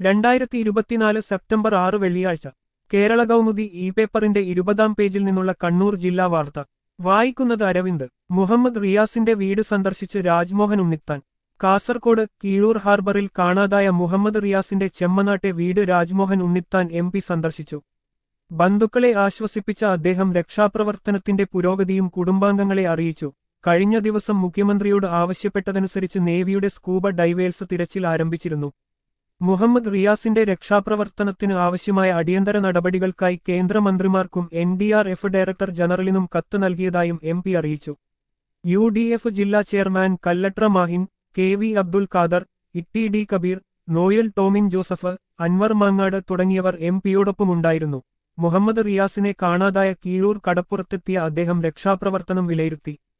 രണ്ടായിരത്തി ഇരുപത്തിനാല് സെപ്റ്റംബർ ആറ് വെള്ളിയാഴ്ച കേരള കൗമുദി ഇ പേപ്പറിന്റെ ഇരുപതാം പേജിൽ നിന്നുള്ള കണ്ണൂർ ജില്ലാ വാർത്ത വായിക്കുന്നത് അരവിന്ദ് മുഹമ്മദ് റിയാസിന്റെ വീട് സന്ദർശിച്ച് രാജ്മോഹൻ ഉണ്ണിത്താൻ കാസർകോട് കീഴൂർ ഹാർബറിൽ കാണാതായ മുഹമ്മദ് റിയാസിന്റെ ചെമ്മനാട്ടെ വീട് രാജ്മോഹൻ ഉണ്ണിത്താൻ എം പി സന്ദർശിച്ചു ബന്ധുക്കളെ ആശ്വസിപ്പിച്ച അദ്ദേഹം രക്ഷാപ്രവർത്തനത്തിന്റെ പുരോഗതിയും കുടുംബാംഗങ്ങളെ അറിയിച്ചു കഴിഞ്ഞ ദിവസം മുഖ്യമന്ത്രിയോട് ആവശ്യപ്പെട്ടതനുസരിച്ച് നേവിയുടെ സ്കൂബ ഡൈവേൽസ് തിരച്ചിൽ ആരംഭിച്ചിരുന്നു മുഹമ്മദ് റിയാസിന്റെ രക്ഷാപ്രവർത്തനത്തിന് ആവശ്യമായ അടിയന്തര നടപടികൾക്കായി കേന്ദ്രമന്ത്രിമാർക്കും N D R F director ജനറലിനും കത്ത് നൽകിയതായും എം പി അറിയിച്ചു യു ഡി എഫ് ജില്ലാ chairman Kallatra Mahin K V Abdul Khader T D Kabeer Noel Tomin Joseph Anwar Mangad തുടങ്ങിയവർ എം പിയോടൊപ്പമുണ്ടായിരുന്നു മുഹമ്മദ് റിയാസിനെ കാണാതായ കീഴൂർ കടപ്പുറത്തെത്തിയ അദ്ദേഹം രക്ഷാപ്രവർത്തനം വിലയിരുത്തി